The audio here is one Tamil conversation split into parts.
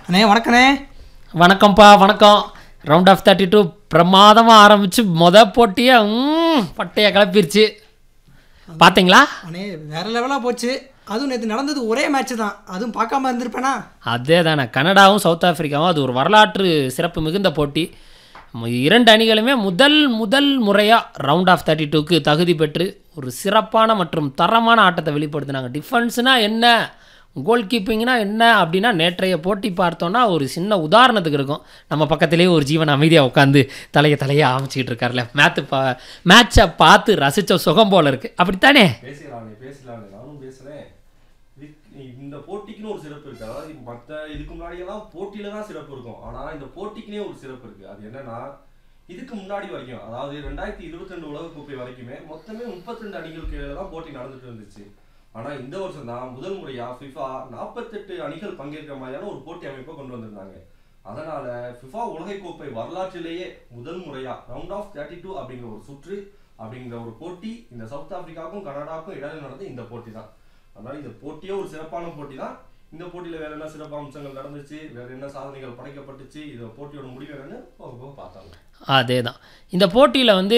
அண்ணே வணக்கண்ணே வணக்கம்ப்பா வணக்கம் ரவுண்ட் ஆஃப் தேர்ட்டி டூ பிரமாதமாக ஆரம்பித்து மொத போட்டியே ம், பட்டைய கிளப்பிருச்சு பார்த்தீங்களா அண்ணே வேற லெவலாக போச்சு அதுவும் நேற்று நடந்தது ஒரே மேட்ச் தான் அதுவும் பார்க்காம இருந்திருப்பேனா அதே தானே கனடாவும் சவுத் ஆப்பிரிக்காவும் அது ஒரு வரலாற்று சிறப்பு மிகுந்த போட்டி மு- இரண்டு அணிகளுமே முதல் முதல் முறையாக ரவுண்ட் ஆஃப் தேர்ட்டி டூக்கு தகுதி பெற்று ஒரு சிறப்பான மற்றும் தரமான ஆட்டத்தை வெளிப்படுத்தினாங்க டிஃபென்ஸ்னால் என்ன கோல் கீப்பிங்னா என்ன அப்படின்னா நேற்றைய போட்டி பார்த்தோன்னா ஒரு சின்ன உதாரணத்துக்கு இருக்கும் நம்ம பக்கத்திலேயே ஒரு ஜீவன் அமைதியாக உட்காந்து தலையை தலையை ஆமிச்சிக்கிட்டு இருக்கார்ல மேத்து பா மேட்சை பார்த்து ரசித்த சுகம் போல இருக்குது அப்படித்தானே பேசலாமே பேசலாமே நானும் பேசுறேன் இதுக்கு- இந்த போட்டிக்குன்னு ஒரு சிறப்பு இருக்கு அதாவது மற்ற இதுக்கு முன்னாடியெல்லாம் போட்டியில தான் சிறப்பு இருக்கும் ஆனா இந்த போட்டிக்குனே ஒரு சிறப்பு இருக்கு அது என்னன்னா இதுக்கு முன்னாடி வரைக்கும் அதாவது ரெண்டாயிரத்தி இருபத்தி ரெண்டு உலகக்கோப்பை வரைக்குமே மொத்தமே முப்பத்தி ரெண்டு அணிகளுக்கு தான் போட்டி நடந்துட்டு இருந்துச்சு ஆனா இந்த வருஷம் தான் முதல் முறையா ஃபிஃபா நாற்பத்தெட்டு அணிகள் பங்கேற்கிற மாதிரியான ஒரு போட்டி அமைப்பை கொண்டு வந்திருந்தாங்க அதனால ஃபிஃபா உலகக்கோப்பை வரலாற்றிலேயே முதல் முறையா ரவுண்ட் ஆஃப் தேர்ட்டி டூ அப்படிங்கிற ஒரு சுற்று அப்படிங்கிற ஒரு போட்டி இந்த சவுத் ஆப்பிரிக்காவுக்கும் கனடாவுக்கும் இடையில நடந்த இந்த போட்டி தான் அதனால இந்த போட்டியே ஒரு சிறப்பான போட்டி தான் இந்த போட்டியில வேற என்ன சிறப்பு அம்சங்கள் நடந்துச்சு வேற என்ன சாதனைகள் படைக்கப்பட்டுச்சு இந்த போட்டியோட முடிவு என்னன்னு போக போக பார்த்தாங்க அதே தான் இந்த போட்டியில் வந்து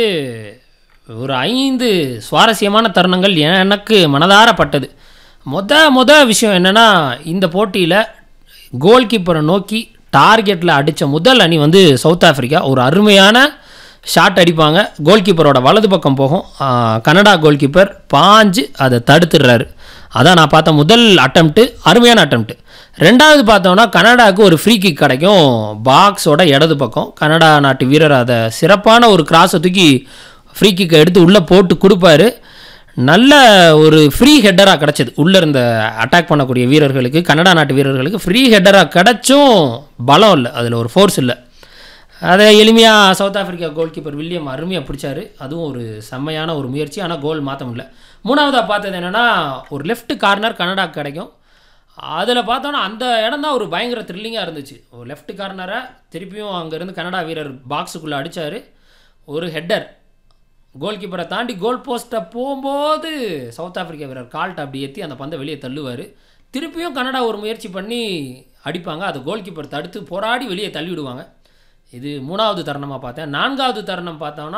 ஒரு ஐந்து சுவாரஸ்யமான தருணங்கள் எனக்கு மனதாரப்பட்டது மொத மொத விஷயம் என்னென்னா இந்த போட்டியில் கோல் கீப்பரை நோக்கி டார்கெட்டில் அடித்த முதல் அணி வந்து சவுத் ஆப்பிரிக்கா ஒரு அருமையான ஷாட் அடிப்பாங்க கோல் கீப்பரோட வலது பக்கம் போகும் ஆ, கனடா கோல் கீப்பர் பாஞ்சு அதை தடுத்துடுறாரு அதான் நான் பார்த்த முதல் அட்டம்ப்ட்டு அருமையான அட்டம்ப்ட்டு ரெண்டாவது பார்த்தோம்னா கனடாவுக்கு ஒரு ஃப்ரீ கிக் கிடைக்கும் பாக்ஸோட இடது பக்கம் கனடா நாட்டு வீரர் அதை சிறப்பான ஒரு கிராஸை தூக்கி ஃப்ரீ கிக்கை எடுத்து உள்ளே போட்டு கொடுப்பாரு நல்ல ஒரு ஃப்ரீ ஹெட்டராக கிடச்சிது உள்ளே இருந்த அட்டாக் பண்ணக்கூடிய வீரர்களுக்கு கனடா நாட்டு வீரர்களுக்கு ஃப்ரீ ஹெட்டராக கிடச்சும் பலம் இல்லை அதில் ஒரு ஃபோர்ஸ் இல்லை அதை எளிமையாக South Africa goalkeeper William அருமையாக பிடிச்சாரு அதுவும் ஒரு செம்மையான ஒரு முயற்சி ஆனால் கோல் மாற்ற முடியல மூணாவதாக பார்த்தது என்னென்னா ஒரு லெஃப்ட் கார்னர் கனடா கிடைக்கும் அதில் பார்த்தோன்னா அந்த இடம் தான் ஒரு பயங்கர த்ரில்லிங்காக இருந்துச்சு ஒரு லெஃப்ட் கார்னரை திருப்பியும் அங்கேருந்து கனடா வீரர் பாக்ஸுக்குள்ளே அடிச்சாரு ஒரு ஹெட்டர் கோல் கீப்பரை தாண்டி கோல் போஸ்ட்டை போகும்போது சவுத் ஆப்பிரிக்கா வீரர் கால்ட்ட அப்படி ஏற்றி அந்த பந்தை வெளியே தள்ளுவார் திருப்பியும் கனடா ஒரு முயற்சி பண்ணி அடிப்பாங்க அதை கோல் கீப்பர் தடுத்து போராடி வெளியே தள்ளி விடுவாங்க இது மூணாவது தருணமாக பார்த்தேன் நான்காவது தருணம் பார்த்தோன்னா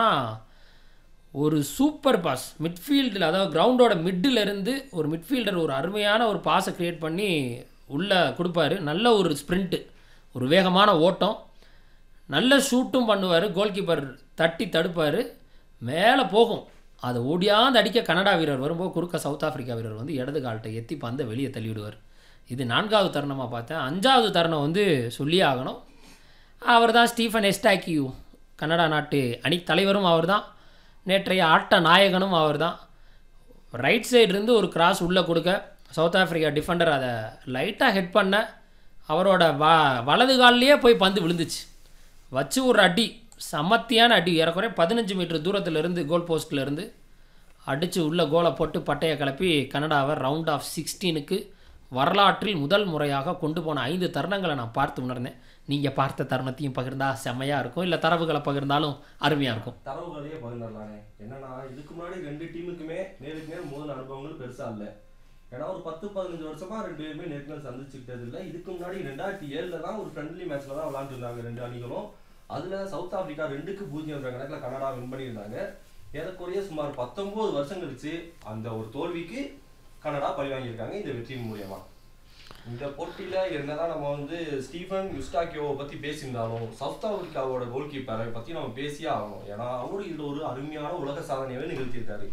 ஒரு சூப்பர் பாஸ் மிட்ஃபீல்டில் அதாவது கிரவுண்டோட மிட்டில் இருந்து ஒரு மிட்ஃபீல்டர் ஒரு அருமையான ஒரு பாஸை க்ரியேட் பண்ணி உள்ளே கொடுப்பாரு நல்ல ஒரு ஸ்ப்ரிண்ட்டு ஒரு வேகமான ஓட்டம் நல்ல ஷூட்டும் பண்ணுவார் கோல் கீப்பர் தட்டி தடுப்பார் மேலே போகும் அதை ஓடியாந்து அடிக்க கனடா வீரர் வரும்போது குறுக்க சவுத் ஆப்பிரிக்கா வீரர் வந்து இடது கால்கிட்ட எத்தி பந்தை வெளியே தள்ளி விடுவார் இது நான்காவது தருணமாக பார்த்தேன் அஞ்சாவது தருணம் வந்து சொல்லியே ஆகணும் அவர் தான் ஸ்டீஃபன் எஸ்டாக்கியூ கனடா நாட்டு அணி தலைவரும் அவர் தான் நேற்றைய ஆட்ட நாயகனும் அவர் தான் ரைட் சைடுலேருந்து ஒரு கிராஸ் உள்ளே கொடுக்க சவுத் ஆப்பிரிக்கா டிஃபெண்டர் அதை லைட்டாக ஹெட் பண்ண அவரோட வ வலது கால்லையே போய் பந்து விழுந்துச்சு வச்சு ஒரு அடி சமத்தியான அடி ஏறக்குறைய பதினஞ்சு மீட்டர் தூரத்துலேருந்து கோல் போஸ்ட்லேருந்து அடித்து உள்ள கோலை போட்டு பட்டையை கிளப்பி கனடாவை ரவுண்ட் ஆஃப் சிக்ஸ்டீனுக்கு வரலாற்றில் முதல் முறையாக கொண்டு போன ஐந்து தருணங்களை நான் பார்த்து உணர்ந்தேன் நீங்கள் பார்த்த தருணத்தையும் பகிர்ந்தா செம்மையாக இருக்கும் இல்லை தரவுகளை பகிர்ந்தாலும் அருமையாக இருக்கும் தரவுகளையே பகிர்ந்துடலானே என்னன்னா இதுக்கு முன்னாடி ரெண்டு டீமுக்குமே நேருக்கு நேர் மோதின அனுபவங்கள் பெருசா இல்ல ஏன்னா ஒரு பத்து பதினஞ்சு வருஷமா ரெண்டு பேருமே நேருக்கு நேர் சந்திச்சுக்கிட்டது இல்ல இதுக்கு முன்னாடி ரெண்டாயிரத்தி ஏழுல தான் ஒரு ஃப்ரெண்ட்லி மேட்ச்ல தான் விளாண்டுருந்தாங்க ரெண்டு அணிகளும் அதுல சவுத் ஆப்பிரிக்கா ரெண்டுக்கு பூஜ்ஜியம் என்ற கணக்குல கனடா வின் பண்ணியிருந்தாங்க ஏறக்குறைய சுமார் பத்தொன்பது வருஷம் கழிச்சு அந்த ஒரு தோல்விக்கு கனடா பழி வாங்கியிருக்காங்க இந்த வெற்றியின் மூலியமா இந்த போட்டியில என்னதான் நம்ம வந்து ஸ்டீஃபன் யுஸ்டாக்கியோவை பத்தி பேசியிருந்தாலும் சவுத் ஆப்பிரிக்காவோட கோல் கீப்பரை பத்தி நம்ம பேசியே ஆகணும் ஏன்னா அவரு இதுல ஒரு அருமையான உலக சாதனையவே நிகழ்த்தியிருக்காரு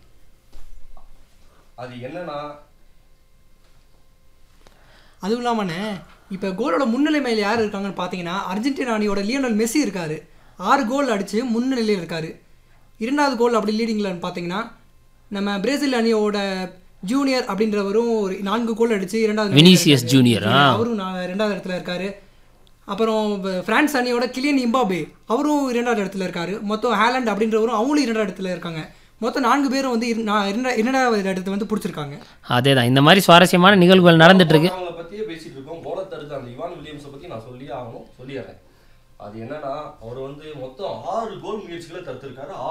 அது என்னன்னா அதுவும் இல்லாமண்ணே இப்போ கோலோட முன்னிலைமையில் யார் இருக்காங்கன்னு பார்த்தீங்கன்னா அர்ஜென்டினா அணியோட லியோனல் மெஸ்ஸி இருக்காரு ஆறு கோல் அடித்து முன்னிலையில் இருக்காரு இரண்டாவது கோல் அப்படி லீடிங்கில் பார்த்தீங்கன்னா நம்ம பிரேசில் அணியோட ஜூனியர் அப்படின்றவரும் ஒரு நான்கு கோல் அடித்து இரண்டாவது நிலையில வினிசியஸ் இருக்காரு. ஜூனியர், ஆ. அவரும் நான் ரெண்டாவது இடத்துல இருக்காரு அப்புறம் வ- பிரான்ஸ் அணியோட கிலியன் இம்பாபே அவரும் இரண்டாவது இடத்துல இருக்காரு மொத்தம் ஹேலண்ட் அப்படின்றவரும் அவங்களும் இரண்டாவது இடத்துல இருக்காங்க மொத்தம் நான்கு பேரும் வந்து இரு- நான் இரண்டா- இரண்டாவது இடத்துல வந்து பிடிச்சிருக்காங்க அதே தான் இந்த மாதிரி சுவாரஸ்யமான நிகழ்வுகள் நடந்துட்டு இருக்கு அவங்கள பத்தியே பேசிட்டு இருக்கோம் கோலை தடுத்த அந்த இவான் வில்லியம்ஸை பத்தி நான் சொல்லியே ஆகணும் சொல்லிடுறேன் அது என்னன்னா அவர் வந்து மொத்தம் ஆறு கோல் முயற்சிகளை தடுத்திருக்காரு